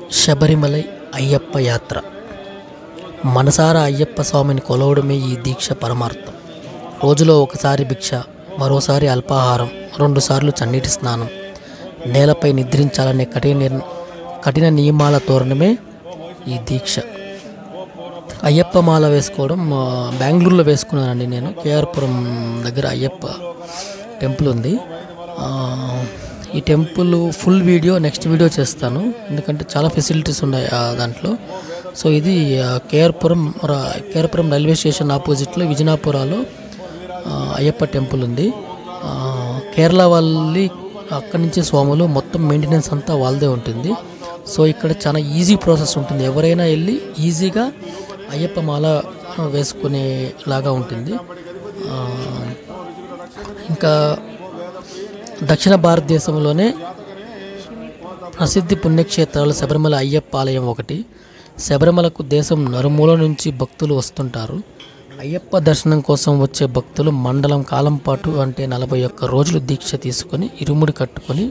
శబరిమలై అయ్యప్ప యాత్ర మనసారా అయ్యప్ప స్వామిని కొలవడమే ఈ దీక్ష పరమార్థం రోజులో ఒకసారి భిక్ష మరోసారి అల్పాహారం రెండుసార్లు చన్నీటి స్నానం నేలపై నిద్రించాలనే కఠిన నిర్- కఠిన నియమాల తోరణమే ఈ దీక్ష అయ్యప్ప మాల వేసుకోవడం ఆ, బెంగళూరులో వేసుకున్నానండి నేను కేఆర్పురం దగ్గర అయ్యప్ప టెంపుల్ ఉంది ఆ, ఈ temple full video next video చేస్తాను ఎందుకంటే చాలా ఫెసిలిటీస్ ఉన్నాయి ఆ దాంట్లో సో ఇది ఆ, కేఆర్పురం రా- కేఆర్పురం రైల్వే స్టేషన్ ఆపోజిట్లో విజయనాపురాలో ఆ, అయ్యప్ప టెంపుల్ ఉంది ఆ, కేరళ వాళ్ళి అక్కడి నుంచి స్వాములు మొత్తం మెయింటెనెన్స్ అంతా వాళ్ళదే ఉంటుంది సో ఇక్కడ చాలా ఈజీ ప్రాసెస్ ఉంటుంది ఎవరైనా వెళ్ళి ఈజీగా అయ్యప్ప మాల వేసుకునేలాగా ఉంటుంది ఆ, ఇంకా దక్షిణ భారతదేశంలోనే ప్రసిద్ధి పుణ్యక్షేత్రాలు శబరిమల అయ్యప్ప ఆలయం ఒకటి శబరిమలకు దేశం నలుమూల నుంచి భక్తులు వస్తుంటారు అయ్యప్ప దర్శనం కోసం వచ్చే భక్తులు మండలం కాలం పాటు అంటే నలభై ఒక్క రోజులు దీక్ష తీసుకొని ఇరుముడి కట్టుకొని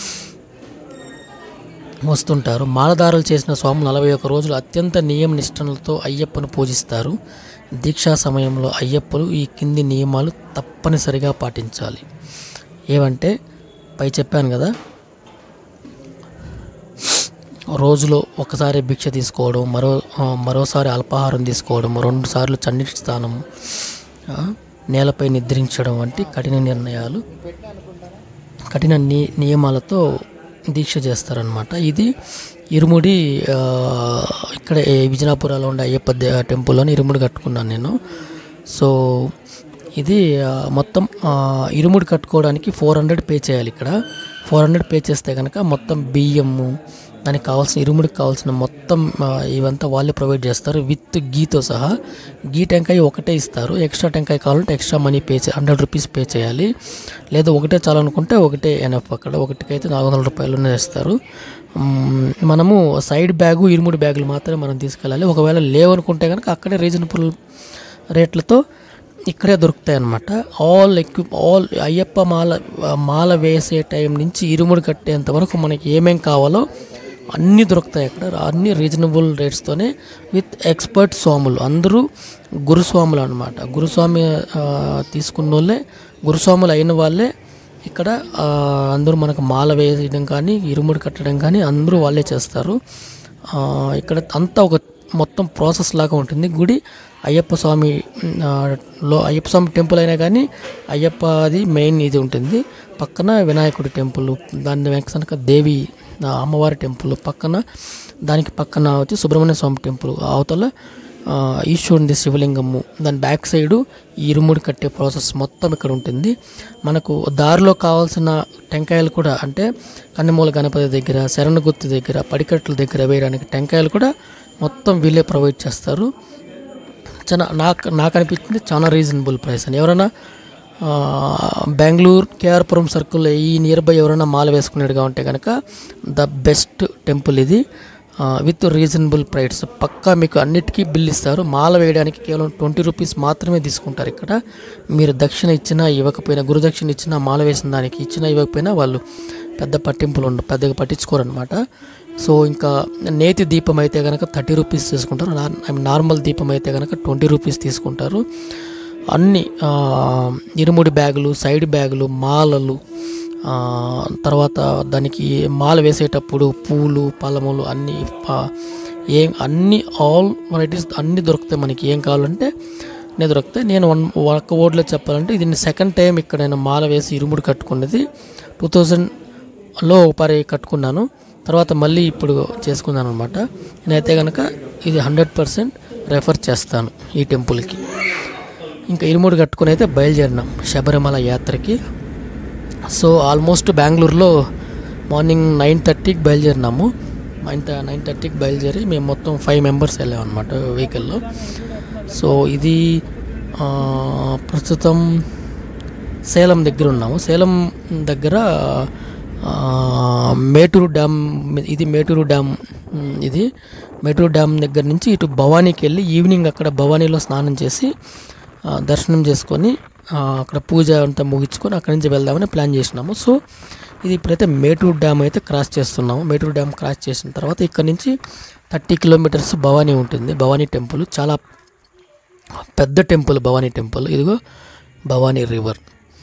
వస్తుంటారు మాలధారులు చేసిన స్వాములు నలభై ఒక్క రోజులు అత్యంత నియమ నిష్టలతో అయ్యప్పను పూజిస్తారు దీక్షా సమయంలో అయ్యప్పలు ఈ కింది నియమాలు తప్పనిసరిగా పాటించాలి ఏమంటే పై చెప్పాను కదా రోజులో ఒకసారి భిక్ష తీసుకోవడం మరో ఆ, మరోసారి అల్పాహారం తీసుకోవడం రెండు సార్లు చన్నీటి స్నానం ఆ, నేలపై నిద్రించడం వంటి కఠిన నిర్ణయాలు కఠిన ని నియమాలతో దీక్ష చేస్తారనమాట ఇది ఇరుముడి ఆ, ఇక్కడ ఏ విజయనాపురాలో ఉండే అయ్యప్ప దే- టెంపుల్లోని ఇరుముడి కట్టుకున్నాను నేను సో ఇది ఆ, మొత్తం ఆ, ఇరుముడి కట్టుకోవడానికి ఫోర్ హండ్రెడ్ పే చేయాలి ఇక్కడ ఫోర్ హండ్రెడ్ పే చేస్తే కనుక మొత్తం బియ్యము దానికి కావాల్సిన ఇరుముడికి కావాల్సిన మొత్తం ఆ, ఇవంతా వాళ్ళే ప్రొవైడ్ చేస్తారు విత్ గీతో సహా గీ టెంకాయ ఒకటే ఇస్తారు ఎక్స్ట్రా టెంకాయ కావాలంటే ఎక్స్ట్రా మనీ పే చే హండ్రెడ్ రూపీస్ పే చేయాలి లేదా ఒకటే చాలనుకుంటే ఒకటే ఎనఫ్ అక్కడ ఒకటికైతే నాలుగు వందల రూపాయలు ఇస్తారు మ్మ్, మనము సైడ్ బ్యాగు ఇరుముడి బ్యాగులు మాత్రమే మనం తీసుకెళ్ళాలి ఒకవేళ లేవనుకుంటే కనుక అక్కడే రీజనబుల్ రేట్లతో ఇక్కడే దొరుకుతాయి అన్నమాట ఆల్ ఎక్విప్ ఆల్ అయ్యప్ప మాల మాల వేసే టైం నుంచి ఇరుముడి కట్టేంత వరకు మనకి ఏమేం కావాలో అన్నీ దొరుకుతాయి అక్కడ అన్ని రీజనబుల్ రేట్స్తోనే విత్ ఎక్స్పర్ట్ స్వాములు అందరూ గురుస్వాములు అనమాట గురుస్వామి ఆ, తీసుకున్న వాళ్ళే గురుస్వాములు అయిన వాళ్ళే ఇక్కడ ఆ, అందరూ మనకు మాల వేయడం కానీ ఇరుముడి కట్టడం కానీ అందరూ వాళ్ళే చేస్తారు ఆ, ఇక్కడ అంతా ఒక మొత్తం ప్రాసెస్ లాగా ఉంటుంది గుడి అయ్యప్ప స్వామి ఆ, లో అయ్యప్ప స్వామి టెంపుల్ అయినా కానీ అయ్యప్ప అది మెయిన్ ఇది ఉంటుంది పక్కన వినాయకుడి టెంపుల్ దాని వెనక దేవి ఆ, అమ్మవారి టెంపుల్ పక్కన దానికి పక్కన వచ్చి సుబ్రహ్మణ్య స్వామి టెంపుల్ అవతల ఆ, ఈశ్వరునిది శివలింగము దాని బ్యాక్ సైడు ఈ ఇరుముడి కట్టే ప్రాసెస్ మొత్తం ఇక్కడ ఉంటుంది మనకు దారిలో కావాల్సిన టెంకాయలు కూడా అంటే కన్నెమూల గణపతి దగ్గర శరణగుత్తి దగ్గర పడికట్ల దగ్గర వేయడానికి టెంకాయలు కూడా మొత్తం వీళ్ళే ప్రొవైడ్ చేస్తారు చాలా నాకు నాకు అనిపించింది చాలా రీజనబుల్ ప్రైస్ అని ఎవరైనా ఆ, బెంగళూరు కేఆర్పురం సర్కిల్లో ఈ నియర్ బై ఎవరైనా మాల వేసుకునేట్టుగా ఉంటే కనుక ద బెస్ట్ టెంపుల్ ఇది విత్ రీజనబుల్ ప్రైస్ పక్కా మీకు అన్నిటికీ బిల్ ఇస్తారు మాల వేయడానికి కేవలం ట్వంటీ రూపీస్ మాత్రమే తీసుకుంటారు ఇక్కడ మీరు దక్షిణ ఇచ్చినా ఇవ్వకపోయినా గురుదక్షిణ ఇచ్చినా మాల వేసిన దానికి ఇచ్చినా ఇవ్వకపోయినా వాళ్ళు పెద్ద పట్టింపులు ఉండవు పెద్దగా పట్టించుకోరు అనమాట సో ఇంకా నేతి దీపం అయితే కనుక థర్టీ రూపీస్ తీసుకుంటారు నార్- ఐ మీన్ నార్మల్ దీపం అయితే కనుక ట్వంటీ రూపీస్ తీసుకుంటారు అన్ని ఆ, ఇరుముడి బ్యాగులు సైడ్ బ్యాగులు మాలలు ఆ, తర్వాత దానికి మాల వేసేటప్పుడు పూలు పలములు అన్ని ఆ, ఏం అన్ని ఆల్ వెరైటీస్ అన్ని దొరుకుతాయి మనకి ఏం కావాలంటే నేను దొరుకుతాయి నేను వన్ ఒక్క ఓడ్లో చెప్పాలంటే ఇది సెకండ్ టైం ఇక్కడ నేను మాల వేసి ఇరుముడి కట్టుకున్నది టూ థౌజండ్లో ఒకసారి కట్టుకున్నాను తర్వాత మళ్ళీ ఇప్పుడు చేసుకున్నాను అనమాట నేనైతే కనుక ఇది హండ్రెడ్ పర్సెంట్ రెఫర్ చేస్తాను ఈ టెంపుల్కి ఇంకా ఇరుముడి కట్టుకుని అయితే బయలుదేరినాం శబరిమల యాత్రకి సో ఆల్మోస్ట్ బెంగళూరులో మార్నింగ్ నైన్ థర్టీకి బయలుదేరినాము నైన్ నైన్ థర్టీకి బయలుదేరి మేము మొత్తం ఫైవ్ మెంబర్స్ వెళ్ళాం అనమాట వెహికల్లో సో ఇది ఆ, ప్రస్తుతం సేలం దగ్గర ఉన్నాము సేలం దగ్గర ఆ, మేటూరు డ్యామ్ ఇది మేటూరు డ్యామ్ ఉమ్, ఇది మేటూరు డ్యామ్ దగ్గర నుంచి ఇటు భవానీకి వెళ్ళి ఈవినింగ్ అక్కడ భవానీలో స్నానం చేసి ఆ, దర్శనం చేసుకొని ఆ, అక్కడ పూజ అంతా ముగించుకొని అక్కడి నుంచి వెళ్దామని ప్లాన్ చేసినాము సో ఇది ఇప్పుడైతే మేటూర్ డ్యామ్ అయితే క్రాస్ చేస్తున్నాము మేటూర్ డ్యామ్ క్రాస్ చేసిన తర్వాత ఇక్కడ నుంచి థర్టీ కిలోమీటర్స్ భవానీ ఉంటుంది భవానీ టెంపుల్ చాలా పెద్ద టెంపుల్ భవానీ టెంపుల్ ఇదిగో భవానీ రివర్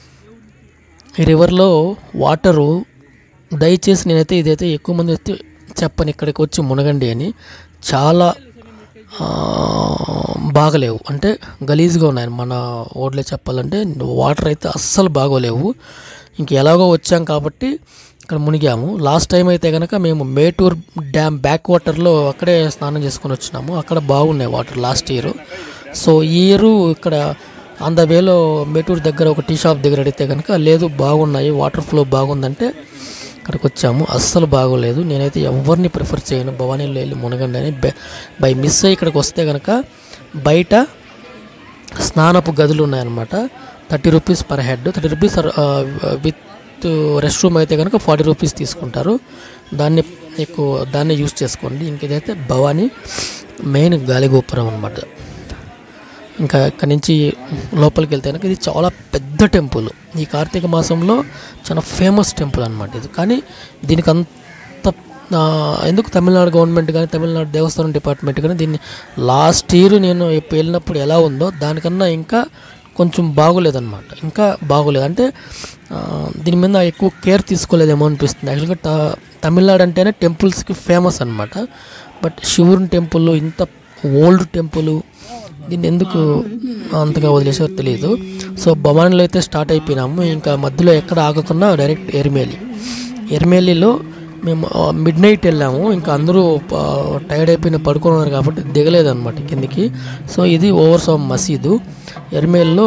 ఈ రివర్లో వాటరు దయచేసి నేనైతే ఇదైతే ఎక్కువ మంది అయితే చెప్పని ఇక్కడికి వచ్చి మునగండి అని చాలా ఆ, బాగలేవు అంటే గలీజ్గా ఉన్నాయి మన ఓడ్లే చెప్పాలంటే వాటర్ అయితే అస్సలు బాగోలేవు ఇంక ఎలాగో వచ్చాం కాబట్టి ఇక్కడ మునిగాము లాస్ట్ టైం అయితే కనుక మేము మేటూర్ డ్యామ్ బ్యాక్ వాటర్లో అక్కడే స్నానం చేసుకొని వచ్చినాము అక్కడ బాగున్నాయి వాటర్ లాస్ట్ ఇయర్ సో ఈ ఇయర్ ఇక్కడ ఆన్ ద వేలో మేటూర్ దగ్గర ఒక టీ షాప్ దగ్గర అడిగితే కనుక లేదు బాగున్నాయి వాటర్ ఫ్లో బాగుందంటే ఇక్కడికి వచ్చాము అస్సలు బాగోలేదు నేనైతే ఎవరిని ప్రిఫర్ చేయను భవానీలో వెళ్ళి మునగండి అని బై- బై మిస్ అయ్యి ఇక్కడికి వస్తే కనుక బయట స్నానపు గదులు ఉన్నాయన్నమాట thirty rupees per head thirty rupees with restroom అయితే కనుక ఫార్టీ రూపీస్ తీసుకుంటారు దాన్ని ఎక్కువ దాన్ని యూస్ చేసుకోండి ఇంక ఇదైతే భవానీ మెయిన్ గాలిగోపురం అనమాట ఇంకా ఇక్కడ నుంచి లోపలికి వెళ్తే కనుక ఇది చాలా పెద్ద టెంపుల్ ఈ కార్తీక మాసంలో చాలా ఫేమస్ టెంపుల్ అనమాట ఇది కానీ దీనికి అంత ఆ, ఎందుకు తమిళనాడు గవర్నమెంట్ కానీ తమిళనాడు దేవస్థానం డిపార్ట్మెంట్ కానీ దీన్ని లాస్ట్ ఇయర్ నేను ఎప్పు- వెళ్ళినప్పుడు ఎలా ఉందో దానికన్నా ఇంకా కొంచెం బాగోలేదన్నమాట ఇంకా బాగోలేదు అంటే ఆ, దీని మీద ఎక్కువ కేర్ తీసుకోలేదేమో అనిపిస్తుంది యాక్చువల్గా త- తమిళనాడు అంటేనే టెంపుల్స్కి ఫేమస్ అనమాట బట్ శివుని టెంపుల్ ఇంత ఓల్డ్ టెంపుల్ దీన్ని ఎందుకు అంతగా వదిలేసారో తెలియదు సో భవానీలో అయితే స్టార్ట్ అయిపోయినాము ఇంకా మధ్యలో ఎక్కడ ఆగకుండా డైరెక్ట్ ఎర్మేలి ఎర్మేలిలో మేము మిడ్ నైట్ వెళ్ళాము ఇంకా అందరూ టైర్డ్ అయిపోయిన పడుకున్నారు కాబట్టి దిగలేదు అనమాట కిందికి సో ఇది ఓవర్ సోమ్ మసీదు ఎర్మేల్లో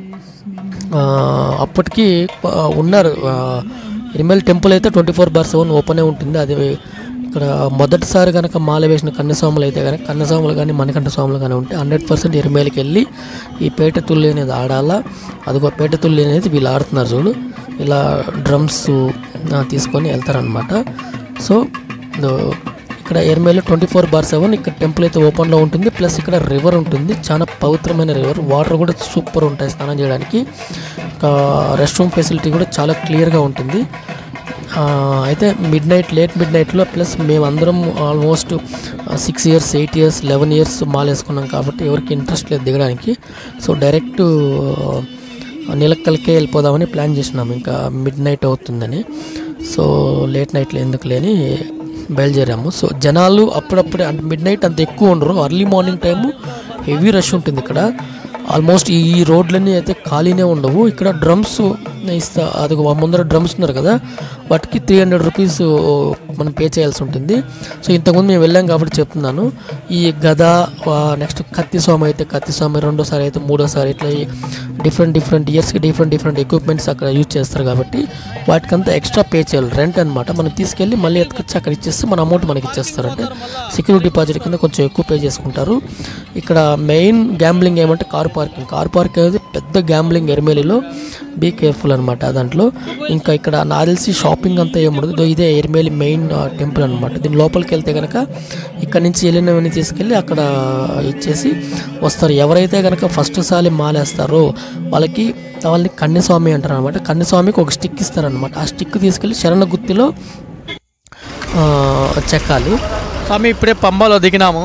ఆ, అప్పటికి ఆ, ఉన్నారు ఎరిమేల్ టెంపుల్ అయితే ట్వంటీ ఫోర్ బార్ సెవెన్ ఓపెనే ఉంటుంది అది ఇక్కడ మొదటిసారి కనుక మాల వేసిన కన్యస్వాములు అయితే కనుక కన్యస్వాములు కానీ మణికంఠ స్వాములు కానీ ఉంటే హండ్రెడ్ పర్సెంట్ ఎరిమేలకి వెళ్ళి ఈ పేట తుల్లి అనేది ఆడాలా అదిగో పేట తుల్లి అనేది వీళ్ళు ఆడుతున్నారు చూడు ఇలా డ్రమ్స్ తీసుకొని వెళ్తారనమాట సో దో- ఇక్కడ ఎర్మేలో ట్వంటీ ఫోర్ బార్ సెవెన్ ఇక్కడ టెంపుల్ అయితే ఓపెన్లో ఉంటుంది ప్లస్ ఇక్కడ రివర్ ఉంటుంది చాలా పవిత్రమైన రివర్ వాటర్ కూడా సూపర్ ఉంటాయి స్నానం చేయడానికి ఇంకా రెస్ట్ రూమ్ ఫెసిలిటీ కూడా చాలా క్లియర్గా ఉంటుంది ఆ, అయితే మిడ్ నైట్ లేట్ మిడ్ నైట్లో ప్లస్ మేమందరం almost six years eight years eleven years మాల్ వేసుకున్నాం కాబట్టి ఎవరికి ఇంట్రెస్ట్ లేదు దిగడానికి సో డైరెక్ట్ నీలక్కలకే వెళ్ళిపోదామని ప్లాన్ చేసినాం ఇంకా మిడ్ నైట్ అవుతుందని సో లేట్ నైట్లో ఎందుకు లేని బయలుదేరాము సో జనాలు అప్పుడప్పుడే అంటే మిడ్ నైట్ అంత ఎక్కువ ఉండరు early morning time heavy rush ఉంటుంది ఇక్కడ ఆల్మోస్ట్ ఈ రోడ్లన్నీ అయితే ఖాళీనే ఉండవు ఇక్కడ డ్రమ్స్ ఇస్తా అది ముందర డ్రమ్స్ ఉన్నారు కదా వాటికి త్రీ హండ్రెడ్ రూపీస్ మనం పే చేయాల్సి ఉంటుంది సో ఇంతకుముందు మేము వెళ్ళాం కాబట్టి చెప్తున్నాను ఈ గద నెక్స్ట్ కత్తి స్వామి అయితే కత్తి స్వామి రెండోసారి అయితే మూడోసారి ఇట్లా డిఫరెంట్ డిఫరెంట్ ఇయర్స్కి డిఫరెంట్ డిఫరెంట్ ఎక్విప్మెంట్స్ అక్కడ యూజ్ చేస్తారు కాబట్టి వాటికంతా ఎక్స్ట్రా పే చేయాలి రెంట్ అనమాట మనం తీసుకెళ్ళి మళ్ళీ ఎత్తుకొచ్చి అక్కడ ఇచ్చేస్తే మన అమౌంట్ మనకి ఇచ్చేస్తారు అంటే సెక్యూరిటీ డిపాజిట్ కింద కొంచెం ఎక్కువ పే చేసుకుంటారు ఇక్కడ మెయిన్ గ్యాంబ్లింగ్ ఏమంటే కార్ పార్కింగ్ కార్ పార్కింగ్ అనేది పెద్ద గ్యాంబ్లింగ్ ఎర్మేలిలో బీ కేర్ఫుల్ అనమాట దాంట్లో ఇంకా ఇక్కడ నాకు తెలిసి షాపింగ్ అంతా ఏముండదు ఇదో ఇదే ఎర్మేలి మెయిన్ టెంపుల్ అనమాట దీని లోపలికి వెళ్తే కనుక ఇక్కడ నుంచి వెళ్ళినవన్నీ తీసుకెళ్ళి అక్కడ ఇచ్చేసి వస్తారు ఎవరైతే కనుక ఫస్ట్ సారి మాలేస్తారో వాళ్ళకి వాళ్ళని కన్యస్వామి అంటారు అనమాట కన్యస్వామికి ఒక స్టిక్ ఇస్తారనమాట ఆ స్టిక్ తీసుకెళ్ళి శరణ గుత్తిలో ఆ, చెక్కాలి స్వామి ఇప్పుడే పంబాలో దిగినాము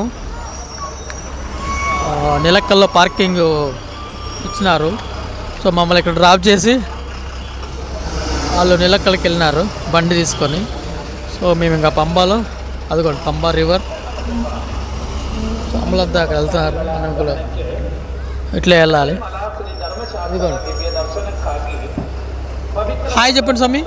ఆ, నిలక్కల్లో పార్కింగ్ ఇచ్చినారు సో మమ్మల్ని ఇక్కడ డ్రాప్ చేసి వాళ్ళు నిలక్కలకి వెళ్ళినారు బండి తీసుకొని సో మేము ఇంకా పంబాలో అదిగోండి పంబా రివర్ సో అమలంతా అక్కడ వెళ్తున్నారు మనం కూడా ఇట్లా వెళ్ళాలి అదిగోండి హాయ్ చెప్పండి స్వామి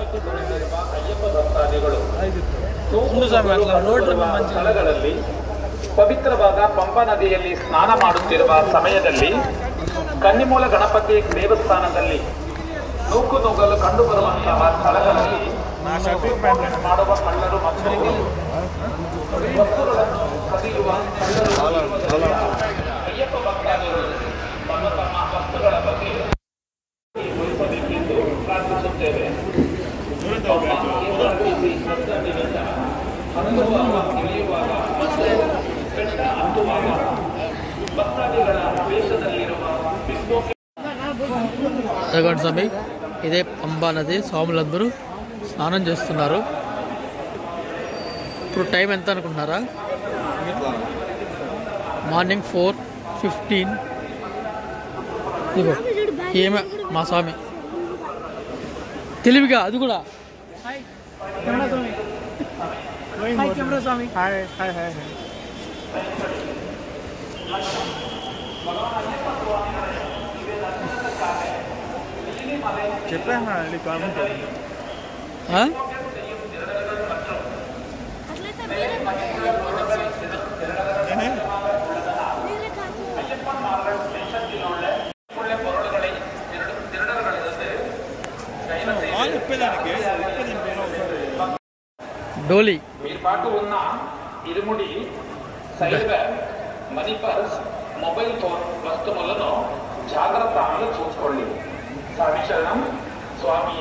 ಸ್ಥಳಗಳಲ್ಲಿ ಪವಿತ್ರವಾದ ಪಂಪಾ ನದಿಯಲ್ಲಿ ಸ್ನಾನ ಮಾಡುತ್ತಿರುವ ಸಮಯದಲ್ಲಿ ಕನ್ನಿಮೂಲ ಗಣಪತಿ ದೇವಸ್ಥಾನದಲ್ಲಿ ನೂಕು ನುಗ್ಗಲು ಕಂಡುಬರುವಂತಹ ಸ್ಥಳಗಳಲ್ಲಿ ಮಾಡುವ ಕಳ್ಳರು ಮತ್ತು ವಸ್ತುಗಳನ್ನು ಕದಿಯುವ ಕಳ್ಳರು ಇರುವುದರಿಂದ ಅಯ್ಯಪ್ಪ ಭಕ್ತಾದಿಗಳು ತಮ್ಮ ತಮ್ಮ ವಸ್ತುಗಳ ಬಗ್ಗೆ ವಹಿಸಬೇಕೆಂದು ಪ್ರಾರ್ಥಿಸುತ್ತೇವೆ అదిగోండి స్వామి ఇదే పంబా నది స్వాములందరూ స్నానం చేస్తున్నారు ఇప్పుడు టైం ఎంత అనుకుంటున్నారా మార్నింగ్ ఫోర్ ఫిఫ్టీన్ ఇదిగో ఏమే మా స్వామి తెలివిగా అది కూడా చెప్పా కామెంట్ ఆ? అట్లయితే మీరే పట్టుకోవాలి. మీరే కాదు. వాళ్ళు చెప్పేదానికి చెప్పేదానికి నేను ఒకసారి డోలీ మీ పాటు ఉన్న ఇరుముడి side bag money purse mobile phone వస్తువులను జాగ్రత్తగా చూసుకోండి స్వామి శరణం స్వామి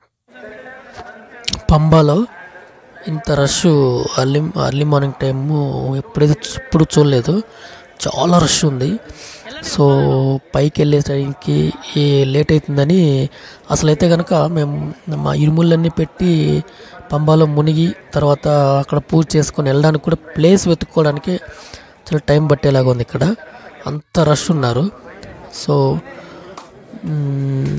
పంబాలో ఇంత rush early early morning time ఎప్పుడైతే చూ- ఎప్పుడు చూడలేదు చాలా రష్ ఉంది సో పైకి వెళ్ళే టైంకి ఈ లేట్ అవుతుందని అసలైతే కనుక మేము మా ఇరుములన్నీ పెట్టి పంబాలో మునిగి తర్వాత అక్కడ పూజ చేసుకొని వెళ్ళడానికి కూడా ప్లేస్ వెతుక్కోవడానికి చాలా టైం పట్టేలాగా ఉంది ఇక్కడ అంత రష్ ఉన్నారు సో మ్మ్,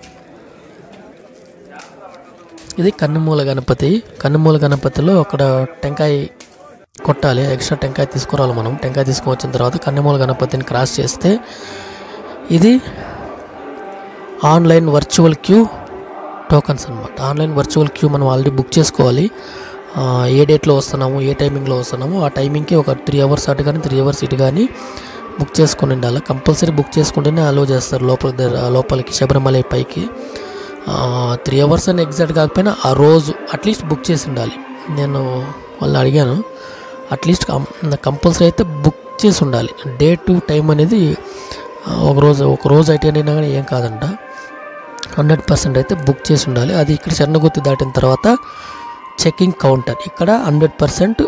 ఇది కన్నుమూల గణపతి కన్నుమూల గణపతిలో అక్కడ టెంకాయ కొట్టాలి ఎక్స్ట్రా టెంకాయ తీసుకురావాలి మనం టెంకాయ తీసుకొని వచ్చిన తర్వాత కన్నుమూల గణపతిని క్రాస్ చేస్తే ఇది ఆన్లైన్ వర్చువల్ క్యూ టోకన్స్ అనమాట ఆన్లైన్ వర్చువల్ క్యూ మనం ఆల్రెడీ బుక్ చేసుకోవాలి ఆ, ఏ డేట్లో వస్తున్నాము ఏ టైమింగ్లో వస్తున్నాము ఆ టైమింగ్కి ఒక త్రీ అవర్స్ అటు కానీ త్రీ అవర్స్ ఇటు కానీ బుక్ చేసుకుని ఉండాలి కంపల్సరీ బుక్ చేసుకుంటేనే అలో చేస్తారు లోపల దగ్గర- లోపలికి శబరిమల పైకి త్రీ అవర్స్ అని ఎగ్జాక్ట్ కాకపోయినా ఆ రోజు అట్లీస్ట్ బుక్ చేసి ఉండాలి నేను వాళ్ళని అడిగాను అట్లీస్ట్ కంపల్సరీ అయితే బుక్ చేసి ఉండాలి డే టు టైం అనేది ఆ, ఒక రోజు ఒక రోజు అయితే అయినా కానీ ఏం కాదంట హండ్రెడ్ పర్సెంట్ అయితే బుక్ చేసి ఉండాలి అది ఇక్కడ చెన్నగుత్తి దాటిన తర్వాత చెకింగ్ కౌంటర్ ఇక్కడ హండ్రెడ్ పర్సెంట్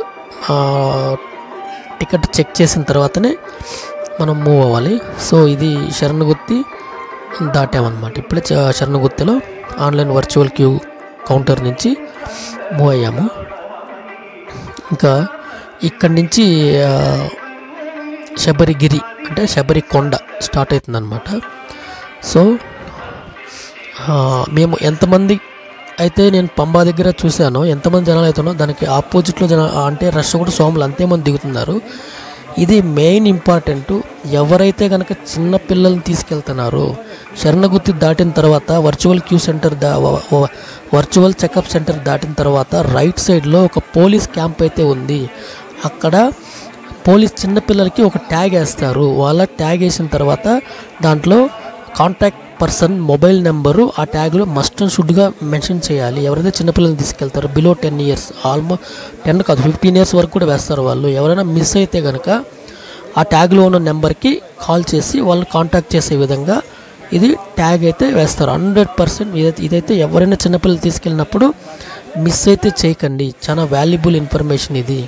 టికెట్ చెక్ చేసిన తర్వాతనే మనం మూవ్ అవ్వాలి సో ఇది శరణగుత్తి దాటామన్నమాట ఇప్పుడే చ- శరణగుత్తిలో ఆన్లైన్ వర్చువల్ క్యూ కౌంటర్ నుంచి మూవ్ అయ్యాము ఇంకా ఇక్కడి నుంచి ఆ, శబరిగిరి అంటే శబరి కొండ స్టార్ట్ అవుతుందన్నమాట సో ఆ, మేము ఎంతమంది అయితే నేను పంబా దగ్గర చూశాను ఎంతమంది జనాలు అవుతున్నో దానికి ఆపోజిట్లో జన అంటే రష్ కూడా సోములు అంతేమంది దిగుతున్నారు ఇది మెయిన్ ఇంపార్టెంట్ ఎవరైతే కనుక చిన్న పిల్లల్ని తీసుకెళ్తున్నారో శరణగుత్తి దాటిన తర్వాత వర్చువల్ క్యూ సెంటర్ దా వ- వ- వర్చువల్ చెకప్ సెంటర్ దాటిన తర్వాత రైట్ సైడ్లో ఒక పోలీస్ క్యాంప్ అయితే ఉంది అక్కడ పోలీస్ చిన్నపిల్లలకి ఒక ట్యాగ్ వేస్తారు వాళ్ళ ట్యాగ్ వేసిన తర్వాత దాంట్లో కాంటాక్ట్ పర్సన్ మొబైల్ నెంబరు ఆ ట్యాగ్లో మస్ట్ అండ్ షుడ్గా మెన్షన్ చేయాలి ఎవరైతే చిన్నపిల్లల్ని తీసుకెళ్తారో below ten years almost ten కాదు ఫిఫ్టీన్ ఇయర్స్ వరకు కూడా వేస్తారు వాళ్ళు ఎవరైనా మిస్ అయితే కనుక ఆ ట్యాగ్లో ఉన్న నెంబర్కి కాల్ చేసి వాళ్ళని కాంటాక్ట్ చేసే విధంగా ఇది ట్యాగ్ అయితే వేస్తారు హండ్రెడ్ పర్సెంట్ ఇదైతే ఇదైతే ఎవరైనా చిన్నపిల్లలు తీసుకెళ్ళినప్పుడు మిస్ అయితే చేయకండి చాలా వాల్యుబుల్ ఇన్ఫర్మేషన్ ఇది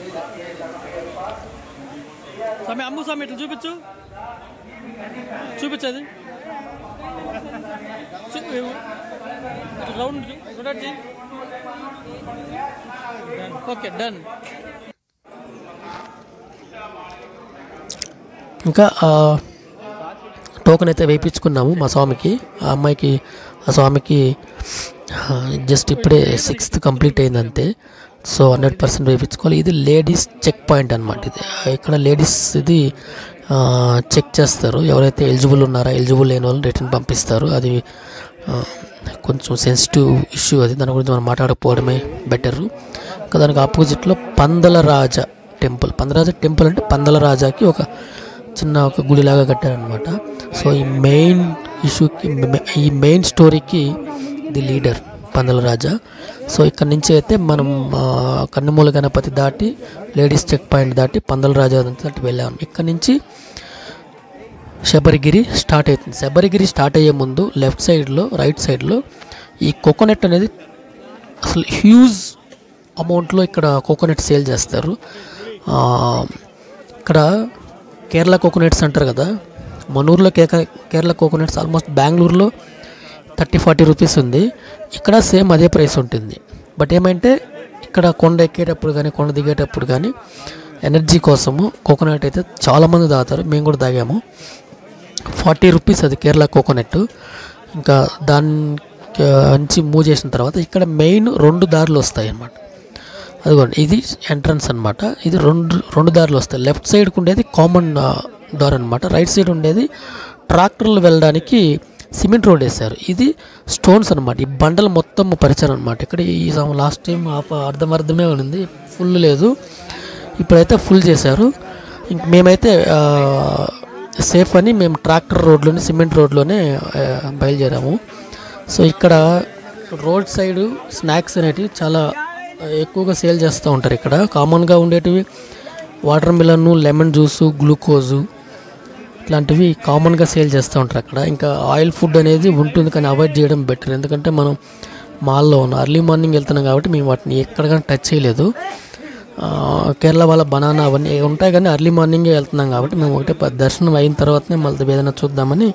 స్వామి అమ్ము స్వామి ఇట్లా చూపించు చూపించది రౌండ్ రొటేట్ చేయి ఓకే డన్ ఇంకా ఆ, టోకెన్ అయితే వేయించుకున్నాము మా స్వామికి ఆ అమ్మాయికి ఆ స్వామికి ఆ, జస్ట్ ఇప్పుడే సిక్స్త్ కంప్లీట్ అయింది అంతే సో హండ్రెడ్ పర్సెంట్ వేయించుకోవాలి ఇది లేడీస్ చెక్ పాయింట్ అనమాట ఇది ఇక్కడ లేడీస్ ఇది ఆ, చెక్ చేస్తారు ఎవరైతే ఎలిజిబుల్ ఉన్నారో ఎలిజిబుల్ లేని వాళ్ళని రిటర్న్ పంపిస్తారు అది ఆ, కొంచెం సెన్సిటివ్ ఇష్యూ అది దాని గురించి మనం మాట్లాడకపోవడమే బెటరు ఇంకా దానికి ఆపోజిట్లో పందల రాజ టెంపుల్ పందలరాజ టెంపుల్ అంటే పందల రాజాకి ఒక చిన్న ఒక గుడిలాగా కట్టారనమాట సో ఈ మెయిన్ ఇష్యూకి ఈ మెయిన్ స్టోరీకి the leader Pandala Raja so ఇక్కడ నుంచి అయితే మనం ఆ, కన్నుమూల గణపతి దాటి లేడీస్ చెక్ పాయింట్ దాటి పందల రాజా దాటి వెళ్ళాము ఇక్కడ నుంచి శబరిగిరి స్టార్ట్ అవుతుంది శబరిగిరి స్టార్ట్ అయ్యే ముందు లెఫ్ట్ సైడ్లో రైట్ సైడ్లో ఈ కోకోనట్ అనేది అసలు హ్యూజ్ అమౌంట్లో ఇక్కడ కోకోనట్ సేల్ చేస్తారు ఆ, ఇక్కడ కేరళ కోకోనట్స్ అంటారు కదా మనూరులో కేక కేరళ కోకోనట్స్ ఆల్మోస్ట్ బెంగళూరులో థర్టీ ఫార్టీ రూపీస్ ఉంది ఇక్కడ సేమ్ అదే ప్రైస్ ఉంటుంది బట్ ఏమంటే ఇక్కడ కొండ ఎక్కేటప్పుడు కానీ కొండ దిగేటప్పుడు కానీ ఎనర్జీ కోసము కోకోనట్ అయితే చాలామంది తాగుతారు మేము కూడా తాగాము ఫార్టీ రూపీస్ అది కేరళ కోకోనట్ ఇంకా దాని నుంచి మూవ్ చేసిన తర్వాత ఇక్కడ మెయిన్ రెండు దారులు వస్తాయి అన్నమాట అదిగోండి ఇది ఎంట్రన్స్ అన్నమాట ఇది రెండు రెండు దారులు వస్తాయి లెఫ్ట్ సైడ్కి ఉండేది కామన్ దార్ అన్నమాట రైట్ సైడ్ ఉండేది ట్రాక్టర్లు వెళ్ళడానికి సిమెంట్ రోడ్ వేశారు ఇది స్టోన్స్ అన్నమాట ఈ బండలు మొత్తం పరిచారు అనమాట ఇక్కడ ఈ లాస్ట్ టైం అర్ధం అర్ధమే ఉంది ఫుల్ లేదు ఇప్పుడైతే ఫుల్ చేశారు ఇంక మేమైతే ఆ, సేఫ్ అని మేము ట్రాక్టర్ రోడ్లోనే సిమెంట్ రోడ్లోనే ఆ, బయలుదేరాము సో ఇక్కడ రోడ్ సైడ్ స్నాక్స్ అనేటివి చాలా ఎక్కువగా సేల్ చేస్తూ ఉంటారు ఇక్కడ కామన్గా ఉండేటివి watermelon lemon juice glucose ఇట్లాంటివి కామన్గా సేల్ చేస్తూ ఉంటారు అక్కడ ఇంకా ఆయిల్ ఫుడ్ అనేది ఉంటుంది కానీ అవాయిడ్ చేయడం బెటర్ ఎందుకంటే మనం మాల్లో ఉన్నాం అర్లీ మార్నింగ్ వెళ్తున్నాం కాబట్టి మేము వాటిని ఎక్కడికైనా టచ్ చేయలేదు ఆ, కేరళ వాళ్ళ బనానా అవన్నీ ఉంటాయి కానీ అర్లీ మార్నింగే వెళ్తున్నాం కాబట్టి మేము ఒకటే ప- దర్శనం అయిన తర్వాతనే మళ్ళీ ఏదైనా చూద్దామని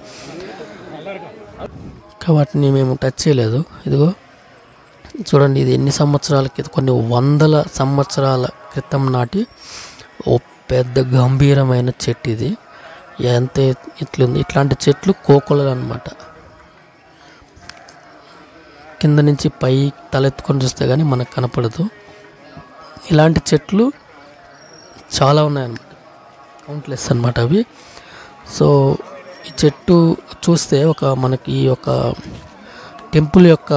ఇంకా వాటిని మేము టచ్ చేయలేదు ఇదిగో చూడండి ఇది ఎన్ని సంవత్సరాల క్రితం కొన్ని వందల సంవత్సరాల క్రితం నాటి ఓ పెద్ద గంభీరమైన చెట్టు ఇది ఎంత ఇట్లుంది ఇట్లాంటి చెట్లు కోకొలలు అనమాట కింద నుంచి పై తలెత్తుకొని చూస్తే కానీ మనకు కనపడదు ఇలాంటి చెట్లు చాలా ఉన్నాయన్నమాట కౌంట్లెస్ అన్నమాట అవి సో ఈ చెట్టు చూస్తే ఒక మనకి ఒక టెంపుల్ యొక్క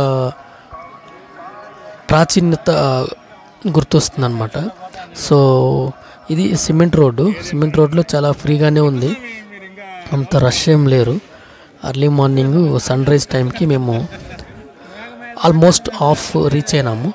ప్రాచీన్యత గుర్తొస్తుంది అనమాట సో ఇది సిమెంట్ రోడ్డు సిమెంట్ రోడ్లో చాలా ఫ్రీగానే ఉంది అంత రష్ ఏం లేరు అర్లీ మార్నింగ్ సన్ రైజ్ టైంకి మేము ఆల్మోస్ట్ ఆఫ్ రీచ్ అయినాము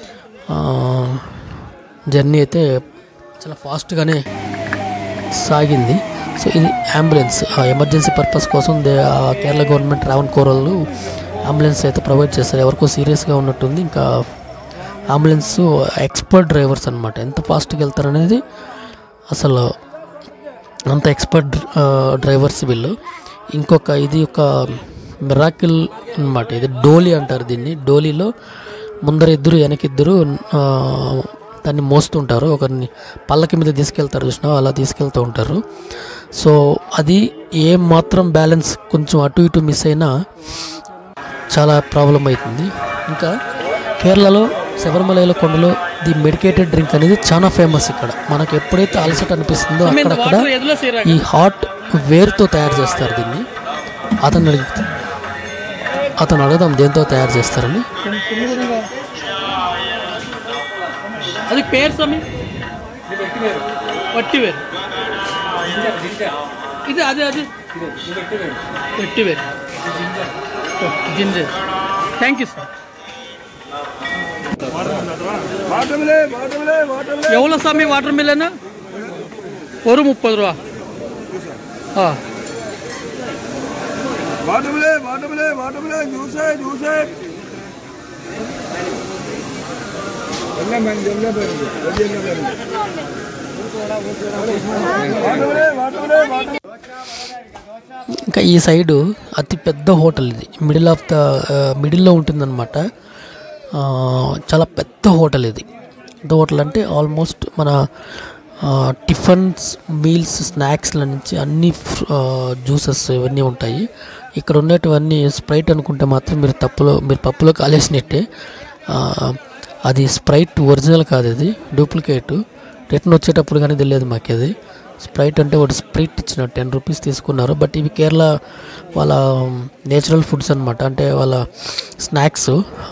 జర్నీ అయితే చాలా ఫాస్ట్గానే సాగింది సో ఇది అంబులెన్స్ ఆ ఎమర్జెన్సీ పర్పస్ కోసం దే ఆ కేరళ గవర్నమెంట్ రావణ్ కోరలు అంబులెన్స్ అయితే ప్రొవైడ్ చేస్తారు ఎవరికో సీరియస్గా ఉన్నట్టుంది ఇంకా అంబులెన్స్ ఎక్స్పర్ట్ డ్రైవర్స్ అనమాట ఎంత ఫాస్ట్గా వెళ్తారు అనేది అసలు అంత ఎక్స్పర్ట్ డ్రైవర్స్ వీళ్ళు ఇంకొక ఇది ఒక మిరాకిల్ అన్నమాట ఇది డోలీ అంటారు దీన్ని డోలీలో ముందర ఇద్దరు వెనకిద్దరు ఆ, దాన్ని మోస్తుంటారు ఒకరిని పల్లకి మీద తీసుకెళ్తారు చూసినా అలా తీసుకెళ్తూ ఉంటారు సో అది ఏం మాత్రం బ్యాలెన్స్ కొంచెం అటు ఇటు మిస్ అయినా చాలా ప్రాబ్లం అవుతుంది ఇంకా కేరళలో శబరిమలలో కొండలో ది మెడికేటెడ్ డ్రింక్ అనేది చాలా ఫేమస్ ఇక్కడ మనకు ఎప్పుడైతే అలసట అనిపిస్తుందో అక్కడక్కడ ఈ హాట్ వేర్తో తయారు చేస్తారు దీన్ని అతను అడిగి అతను అడుగుదాం దేంతో తయారు చేస్తారని ಅದಕ್ಕೆ ಪೇರ್ ಸ್ವಾಮಿ ಒಟ್ಟಿವೇರು ಇದು ಅದೇ ಅದು ಒಟ್ಟಿವೇರು ಜಿಂಜರ್ ಥ್ಯಾಂಕ್ ಯು ಸರ್ எவ்வளோ சாமி வாட்டர் மில்லனு ஒரு முப்பது ரூபா ஆ వాటర్మిలే వాటర్మిలే వాటర్మిలే జ్యూసే జ్యూసే എല്ലാം വേണം എല്ലാം വേണം എല്ലാം വേണം వాటర్మిలే వాటర్మిలే వాటర్ ఇంకా ఈ సైడు అతి పెద్ద హోటల్ ఇది మిడిల్ ఆఫ్ ద మిడిల్లో ఉంటుందన్నమాట ఆ, చాలా పెద్ద హోటల్ ఇది పెద్ద హోటల్ అంటే ఆల్మోస్ట్ మన ఆ, టిఫిన్స్ మీల్స్ స్నాక్స్ల నుంచి అన్ని జ్యూసెస్ ఇవన్నీ ఉంటాయి ఇక్కడ ఉండేటివన్నీ స్ప్రైట్ అనుకుంటే మాత్రం మీరు తప్పులో మీరు పప్పులో కాలేసినట్టే ఆ, అది స్ప్రైట్ ఒరిజినల్ కాదు అది డూప్లికేట్ రిటర్న్ వచ్చేటప్పుడు కానీ తెలియదు మాకు అది స్ప్రైట్ అంటే ఒకటి స్ప్రైట్ ఇచ్చిన టెన్ రూపీస్ తీసుకున్నారు బట్ ఇవి కేరళ వాళ్ళ నేచురల్ ఫుడ్స్ అనమాట అంటే వాళ్ళ స్నాక్స్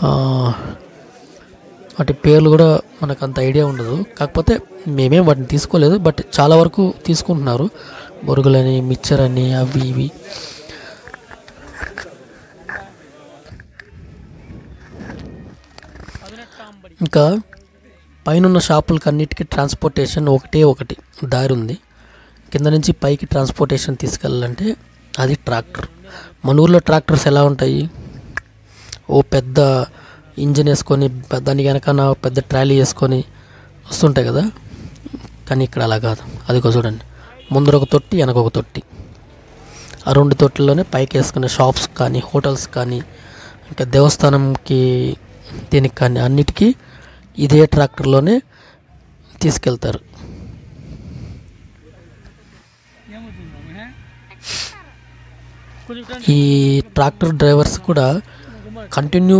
వాటి పేర్లు కూడా మనకు అంత ఐడియా ఉండదు కాకపోతే మేమేం వాటిని తీసుకోలేదు బట్ చాలా వరకు తీసుకుంటున్నారు బొరుగులని మిక్చర్ అని అవి ఇవి ఇంకా పైన షాపులకి అన్నిటికీ ట్రాన్స్పోర్టేషన్ ఒకటే ఒకటి దారి ఉంది కింద నుంచి పైకి ట్రాన్స్పోర్టేషన్ తీసుకెళ్ళాలంటే అది ట్రాక్టర్ మన ఊర్లో ట్రాక్టర్స్ ఎలా ఉంటాయి ఓ పెద్ద ఇంజిన్ వేసుకొని పెద్ద- దాని వెనకన పెద్ద ట్రాలీ వేసుకొని వస్తుంటాయి కదా కానీ ఇక్కడ అలా కాదు అదిగో చూడండి ముందర ఒక తొట్టి వెనక ఒక తొట్టి ఆ రెండు తొట్టుల్లోనే పైకి వేసుకునే షాప్స్ కానీ హోటల్స్ కానీ ఇంకా దేవస్థానంకి దీనికి కానీ అన్నిటికీ ఇదే ట్రాక్టర్లోనే తీసుకెళ్తారు ఈ ట్రాక్టర్ డ్రైవర్స్ కూడా కంటిన్యూ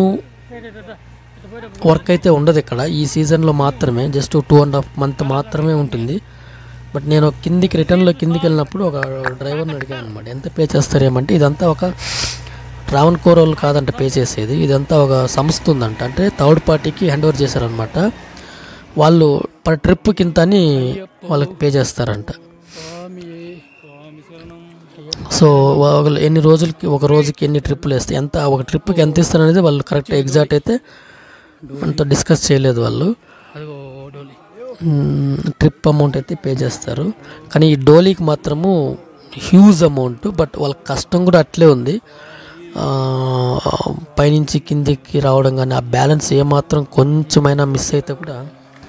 వర్క్ అయితే ఉండదు ఇక్కడ ఈ సీజన్లో మాత్రమే just two and half month మాత్రమే ఉంటుంది బట్ నేను కిందికి రిటర్న్లో కిందికి వెళ్ళినప్పుడు ఒక డ్రైవర్ని అడిగాను అనమాట ఎంత పే చేస్తారేమంటే ఇదంతా ఒక ట్రావెన్ కోర్ వాళ్ళు కాదంట పే చేసేది ఇదంతా ఒక సంస్థ ఉందంట అంటే థర్డ్ పార్టీకి హ్యాండ్ ఓవర్ చేశారనమాట వాళ్ళు పర్ ట్రిప్ కింత అని వాళ్ళకి పే చేస్తారంట సో వాళ్ళు ఎన్ని రోజులకి ఒక రోజుకి ఎన్ని ట్రిప్పులు వేస్తాయి ఎంత ఒక ట్రిప్కి ఎంత ఇస్తారనేది వాళ్ళు కరెక్ట్ ఎగ్జాక్ట్ అయితే అంత డిస్కస్ చేయలేదు వాళ్ళు ట్రిప్ అమౌంట్ అయితే పే చేస్తారు కానీ ఈ డోలీకి మాత్రము హ్యూజ్ అమౌంట్ బట్ వాళ్ళ కష్టం కూడా అట్లే ఉంది ఆ, పైనుంచి కిందికి రావడం కానీ ఆ బ్యాలెన్స్ ఏమాత్రం కొంచెమైనా మిస్ అయితే కూడా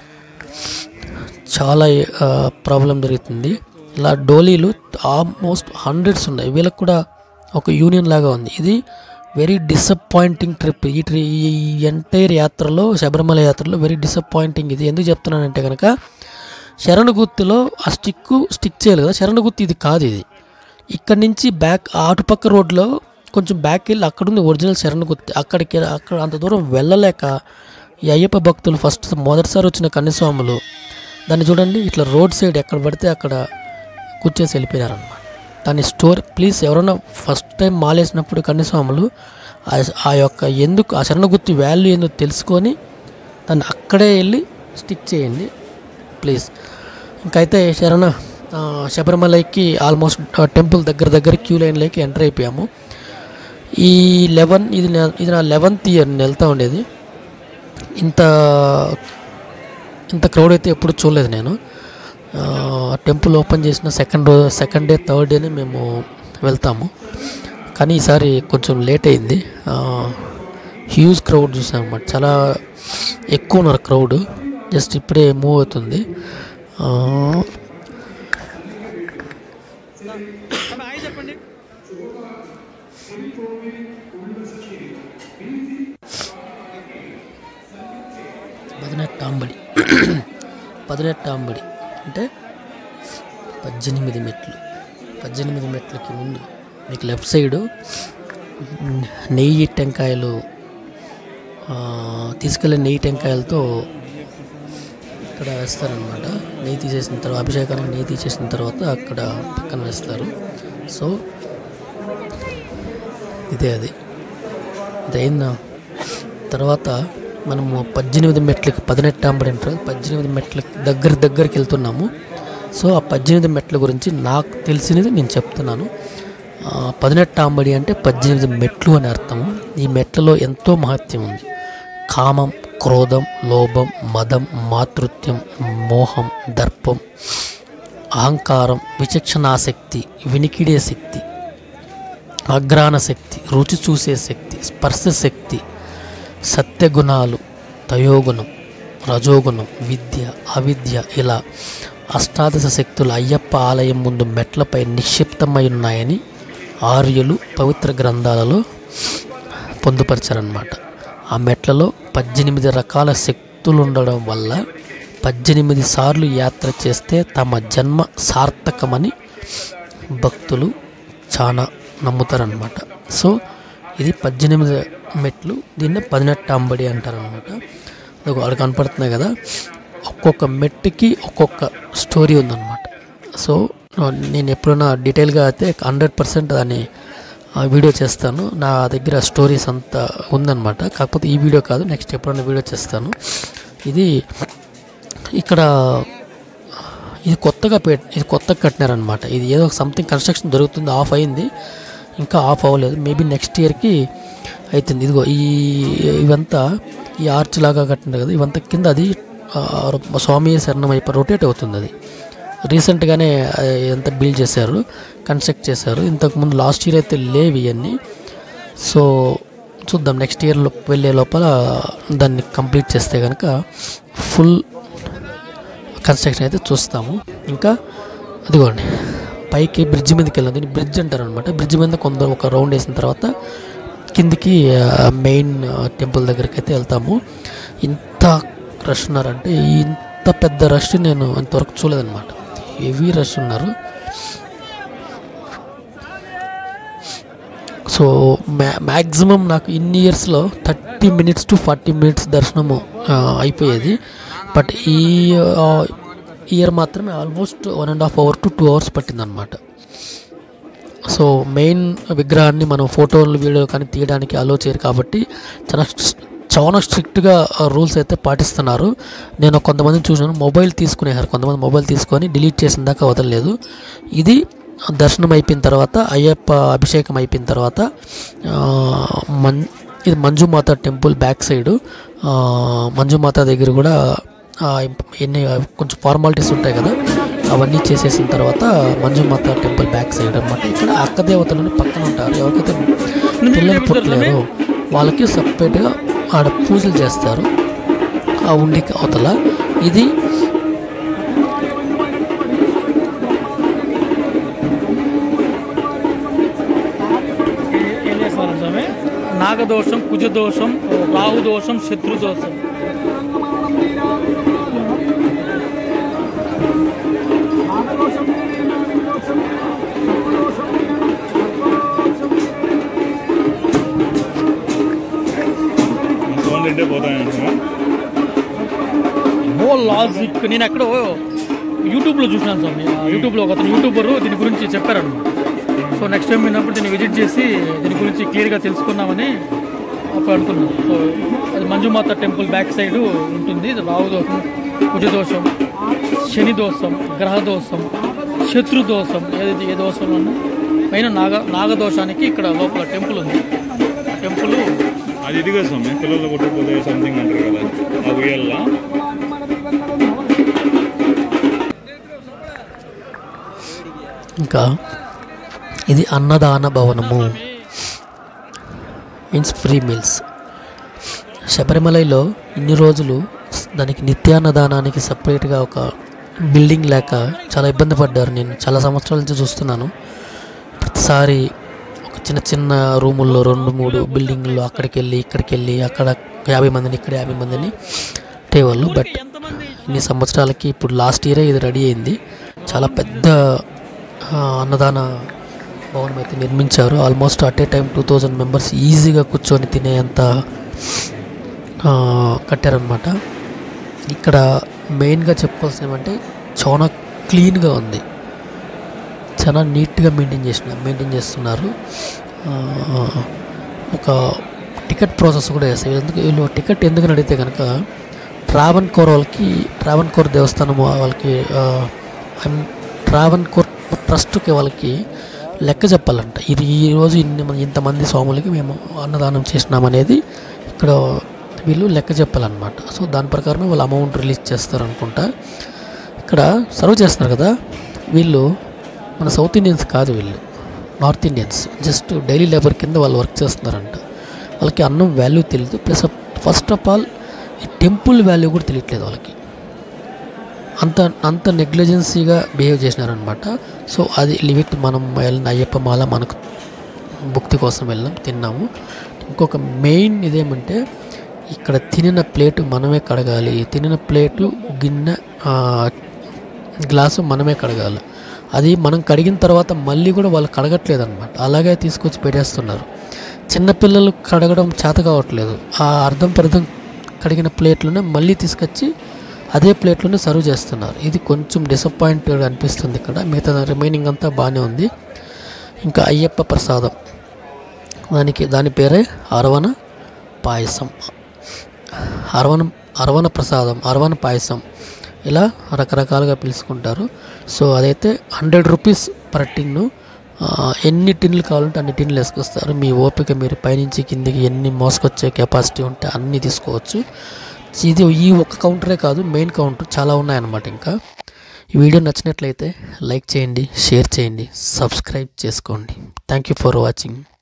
చాలా ప్రాబ్లం జరుగుతుంది ఇలా డోలీలు ఆల్మోస్ట్ హండ్రెడ్స్ ఉన్నాయి వీళ్ళకి కూడా ఒక యూనియన్ లాగా ఉంది ఇది వెరీ డిసప్పాయింటింగ్ ట్రిప్ ఈ ట్రి ఈ ఎంటైర్ యాత్రలో శబరిమల యాత్రలో వెరీ డిసప్పాయింటింగ్ ఇది ఎందుకు చెప్తున్నానంటే కనుక శరణగుత్తిలో ఆ స్టిక్ స్టిక్ చేయాలి కదా శరణగుత్తి ఇది కాదు ఇది ఇక్కడ నుంచి బ్యాక్ అటుపక్క రోడ్లో కొంచెం బ్యాక్ వెళ్ళి అక్కడ ఉంది ఒరిజినల్ శరణగుత్తి అక్కడికి అక్కడ అంత దూరం వెళ్ళలేక ఈ అయ్యప్ప భక్తులు ఫస్ట్ మొదటిసారి వచ్చిన కన్యస్వాములు దాన్ని చూడండి ఇట్లా రోడ్ సైడ్ ఎక్కడ పడితే అక్కడ కూర్చేసి వెళ్ళిపోయారనమాట దాని స్టోర్ ప్లీజ్ ఎవరైనా ఫస్ట్ టైం మాలేసినప్పుడు కన్యస్వాములు ఆ- ఆ యొక్క ఎందుకు ఆ శరణగుత్తి వాల్యూ ఏందో తెలుసుకొని దాన్ని అక్కడే వెళ్ళి స్టిక్ చేయండి ప్లీజ్ ఇంకైతే శరణ ఆ, శబరిమలకి ఆల్మోస్ట్ టెంపుల్ దగ్గర దగ్గర క్యూ లైన్లోకి ఎంటర్ అయిపోయాము ఈ లెవెన్ ఇది నా ఇది నా లెవెన్త్ ఇయర్ నేను వెళ్తూ ఉండేది ఇంత ఇంత క్రౌడ్ అయితే ఎప్పుడు చూడలేదు నేను ఆ, టెంపుల్ ఓపెన్ చేసిన సెకండ్ రోజు సెకండ్ డే థర్డ్ డేనే మేము వెళ్తాము కానీ ఈసారి కొంచెం లేట్ అయింది హ్యూజ్ క్రౌడ్ చూసాం అనమాట చాలా ఎక్కువ ఉన్నారు క్రౌడ్ జస్ట్ ఇప్పుడే మూవ్ అవుతుంది ఆ, చెప్పండి పదినెట్టాంబడి పదినెట్టాంబడి అంటే పద్దెనిమిది మెట్లు పద్దెనిమిది మెట్లకి ముందు మీకు లెఫ్ట్ సైడు మ్, నెయ్యి టెంకాయలు ఆ, తీసుకెళ్ళే నెయ్యి టెంకాయలతో ఇక్కడ వేస్తారనమాట నెయ్యి తీసేసిన తర్వాత అభిషేకానికి నెయ్యి తీసేసిన తర్వాత అక్కడ పక్కన వేస్తారు సో ఇదే అది ఇది అయిన తర్వాత మనము పద్దెనిమిది మెట్లకి పదినెట్టాంబడి అంటారు పద్దెనిమిది మెట్లకి దగ్గర దగ్గరికి వెళ్తున్నాము సో ఆ పద్దెనిమిది మెట్ల గురించి నాకు తెలిసినది నేను చెప్తున్నాను ఆ, పదినెట్టాంబడి అంటే పద్దెనిమిది మెట్లు అని అర్థము ఈ మెట్లలో ఎంతో మహత్యం ఉంది కామం క్రోధం లోభం మదం మాతృత్యం మోహం దర్పం అహంకారం విచక్షణాశక్తి వినికిడే శక్తి అగ్రాణ శక్తి రుచి చూసే శక్తి స్పర్శ శక్తి సత్యగుణాలు తయోగుణం రజోగుణం విద్య అవిద్య ఇలా అష్టాదశ శక్తులు అయ్యప్ప ఆలయం ముందు మెట్లపై నిక్షిప్తమై ఉన్నాయని ఆర్యులు పవిత్ర గ్రంథాలలో పొందుపరిచారనమాట ఆ మెట్లలో పద్దెనిమిది రకాల శక్తులు ఉండడం వల్ల పద్దెనిమిది సార్లు యాత్ర చేస్తే తమ జన్మ సార్థకమని భక్తులు చాలా నమ్ముతారనమాట సో ఇది పద్దెనిమిది మెట్లు దీన్ని పదినెట్టు అంబడి అంటారనమాట అదిగో అక్కడ కనపడుతున్నాయి కదా ఒక్కొక్క మెట్టుకి ఒక్కొక్క స్టోరీ ఉందన్నమాట సో నేను ఎప్పుడైనా డీటెయిల్గా అయితే హండ్రెడ్ పర్సెంట్ దాన్ని ఆ, వీడియో చేస్తాను నా దగ్గర స్టోరీస్ అంతా ఉందన్నమాట కాకపోతే ఈ వీడియో కాదు నెక్స్ట్ ఎప్పుడైనా వీడియో చేస్తాను ఇది ఇక్కడ ఇది కొత్తగా పెట్ ఇది కొత్తగా కట్టినారనమాట ఇది ఏదో సంథింగ్ కన్స్ట్రక్షన్ జరుగుతుంది ఆఫ్ అయింది ఇంకా ఆఫ్ అవ్వలేదు మేబీ నెక్స్ట్ ఇయర్కి అవుతుంది ఇదిగో ఈ ఇవంతా ఈ ఆర్చ్ లాగా కట్టినారు కదా ఇవంతా కింద అది ఆ, స్వామి శరణం అయిపోయి రొటేట్ అవుతుంది అది రీసెంట్గానే ఎంత బిల్డ్ చేశారు కన్స్ట్రక్ట్ చేశారు ఇంతకుముందు లాస్ట్ ఇయర్ అయితే లేవు ఇవన్నీ సో చూద్దాం నెక్స్ట్ ఇయర్లో వెళ్ళే లోపల దాన్ని కంప్లీట్ చేస్తే కనుక ఫుల్ కన్స్ట్రక్షన్ అయితే చూస్తాము ఇంకా అదిగోండి పైకి బ్రిడ్జ్ మీదకి వెళ్ళాం దీన్ని బ్రిడ్జ్ అంటారు అనమాట బ్రిడ్జ్ మీద కొందరు ఒక రౌండ్ వేసిన తర్వాత కిందికి మెయిన్ టెంపుల్ దగ్గరికి అయితే వెళ్తాము ఇంత రష్ ఉన్నారంటే ఇంత పెద్ద రష్ నేను ఇంతవరకు చూడలేదన్నమాట హెవీ రష్ ఉన్నారు సో మ్యా మ్యాక్సిమం నాకు ఇన్ని ఇయర్స్లో thirty minutes to forty minutes దర్శనము ఆ, అయిపోయేది బట్ ఈ ఇయర్ మాత్రమే almost one and half hour to two hours పట్టిందనమాట సో మెయిన్ విగ్రహాన్ని మనం ఫోటోలు వీడియో కానీ తీయడానికి అలో చేయరు కాబట్టి చాలా స్- చాలా స్ట్రిక్ట్గా రూల్స్ అయితే పాటిస్తున్నారు నేను కొంతమందిని చూసాను మొబైల్ తీసుకునేవారు కొంతమంది మొబైల్ తీసుకొని డిలీట్ చేసిన దాకా వదలలేదు ఇది దర్శనం అయిపోయిన తర్వాత అయ్యప్ప అభిషేకం అయిపోయిన తర్వాత ఆ, మన్ ఇది Manjumatha temple back side Manjumatha దగ్గర కూడా ఆ, ఎన్ని కొంచెం ఫార్మాలిటీస్ ఉంటాయి కదా అవన్నీ చేసేసిన తర్వాత మంజుమాత టెంపుల్ బ్యాక్ సైడ్ అన్నమాట ఇక్కడ అక్క దేవతలని పక్కన ఉంటారు ఎవరికైతే పిల్లలు పుట్టలేరు వాళ్ళకి సపరేట్గా ఆడ పూజలు చేస్తారు ఆ ఉండికి అవతల ఇది ఏం చేస్తారు స్వామి నాగదోషం కుజదోషం రాహుదోషం శత్రుదోషం ఫోన్ తింటే పోతాయంటున్నా ఓ లాజిక్ నేను ఎక్కడో యూట్యూబ్లో చూసినాను స్వామి ఆ యూట్యూబ్లో ఒక అతను యూట్యూబర్ దీని గురించి చెప్పారన్నమాట సో నెక్స్ట్ టైం విన్నప్పుడు దీన్ని విజిట్ చేసి దీని గురించి క్లియర్గా తెలుసుకుందామని అప్పుడు అనుకున్నాను సో అది మంజుమాత టెంపుల్ బ్యాక్ సైడ్ ఉంటుంది ఇది రాహుదోషం కుజదోషం శని దోషం గ్రహదోషం శత్రుదోషం ఏది ఏ దోషం ఉన్నా మెయిన్ నాగ నాగదోషానికి ఇక్కడ లోపల టెంపుల్ ఉంది ఆ టెంపుల్ అది ఇదిగా స్వామి పిల్లలు కొట్టుకుపోతే సంథింగ్ అంటారు కదా ఆ ఉయ్యాల ఇంకా ఇది అన్నదాన భవనము మీన్స్ ఫ్రీ మీల్స్ శబరిమలలో ఇన్ని రోజులు దానికి నిత్యాన్నదానానికి సపరేట్గా ఒక బిల్డింగ్ లేక చాలా ఇబ్బంది పడ్డారు నేను చాలా సంవత్సరాల నుంచి చూస్తున్నాను ప్రతిసారి ఒక చిన్న చిన్న రూముల్లో రెండు మూడు బిల్డింగ్లో అక్కడికి వెళ్ళి ఇక్కడికి వెళ్ళి అక్కడ యాభై మందిని ఇక్కడ యాభై మందిని ఉండేవాళ్ళు బట్ ఇన్ని సంవత్సరాలకి ఇప్పుడు లాస్ట్ ఇయరే ఇది రెడీ అయింది చాలా పెద్ద ఆ, అన్నదాన భవనం అయితే నిర్మించారు almost at a time two thousand members ఈజీగా కూర్చొని తినేంత ఆ, కట్టారనమాట ఇక్కడ మెయిన్గా చెప్పుకోవాల్సిన ఏమంటే చాలా క్లీన్గా ఉంది చాలా నీట్గా మెయింటైన్ చేసిన మెయింటైన్ చేస్తున్నారు ఆ, ఒక టికెట్ ప్రాసెస్ కూడా చేస్తారు ఎందుకు వీళ్ళు టికెట్ ఎందుకని అడిగితే కనుక ట్రావెన్ కోర్ వాళ్ళకి ట్రావెన్ కోర్ దేవస్థానం వాళ్ళకి ఆ, ఐమ్ ట్రావెన్ కోర్ ట్రస్ట్కి వాళ్ళకి లెక్క చెప్పాలంట ఇది ఈరోజు ఇన్ని మంది ఇంతమంది స్వాములకి మేము అన్నదానం చేసినామనేది ఇక్కడ వీళ్ళు లెక్క చెప్పాలన్నమాట సో దాని ప్రకారమే వాళ్ళు అమౌంట్ రిలీజ్ చేస్తారు అనుకుంటా ఇక్కడ సర్వ్ చేస్తున్నారు కదా వీళ్ళు మన సౌత్ ఇండియన్స్ కాదు వీళ్ళు north Indians just daily labour కింద వాళ్ళు వర్క్ చేస్తున్నారంట వాళ్ళకి అన్నం వాల్యూ తెలియదు ప్లస్ ఫస్ట్ ఆఫ్ ఆల్ ఈ టెంపుల్ వాల్యూ కూడా తెలియట్లేదు వాళ్ళకి అంత అంత నెగ్లిజెన్సీగా బిహేవ్ చేసినారనమాట సో అది లిమిట్ మనం వెళ్ళిన అయ్యప్ప మాల మనకు భుక్తి కోసం వెళ్ళాం తిన్నాము ఇంకొక మెయిన్ ఇదేమంటే ఇక్కడ తినిన ప్లేటు మనమే కడగాలి తినిన ప్లేటు గిన్నె ఆ, గ్లాసు మనమే కడగాలి అది మనం కడిగిన తర్వాత మళ్ళీ కూడా వాళ్ళు కడగట్లేదు అనమాట అలాగే తీసుకొచ్చి పెట్టేస్తున్నారు చిన్నపిల్లలు కడగడం చేత కావట్లేదు ఆ అర్థం పర్థం కడిగిన ప్లేట్లోనే మళ్ళీ తీసుకొచ్చి అదే ప్లేట్లోనే సర్వ్ చేస్తున్నారు ఇది కొంచెం డిసప్పాయింటెడ్ అనిపిస్తుంది ఇక్కడ మిగతా రిమైనింగ్ అంతా బాగానే ఉంది ఇంకా అయ్యప్ప ప్రసాదం దానికి దాని పేరే అరవణ పాయసం అరవణ అరవణ ప్రసాదం అరవణ పాయసం ఇలా రకరకాలుగా పిలుచుకుంటారు సో అదైతే హండ్రెడ్ రూపీస్ పర్ టిన్ను ఆ, ఎన్ని టిన్లు కావాలంటే అన్ని టిన్లు వేసుకొస్తారు మీ ఓపిక మీరు పైనుంచి కిందికి ఎన్ని మోసుకొచ్చే కెపాసిటీ ఉంటే అన్నీ తీసుకోవచ్చు ఇది ఈ ఒక్క కౌంటరే కాదు మెయిన్ కౌంటర్ చాలా ఉన్నాయన్నమాట ఇంకా ఈ వీడియో నచ్చినట్లయితే లైక్ చేయండి షేర్ చేయండి సబ్స్క్రైబ్ చేసుకోండి థ్యాంక్ యూ ఫర్ వాచింగ్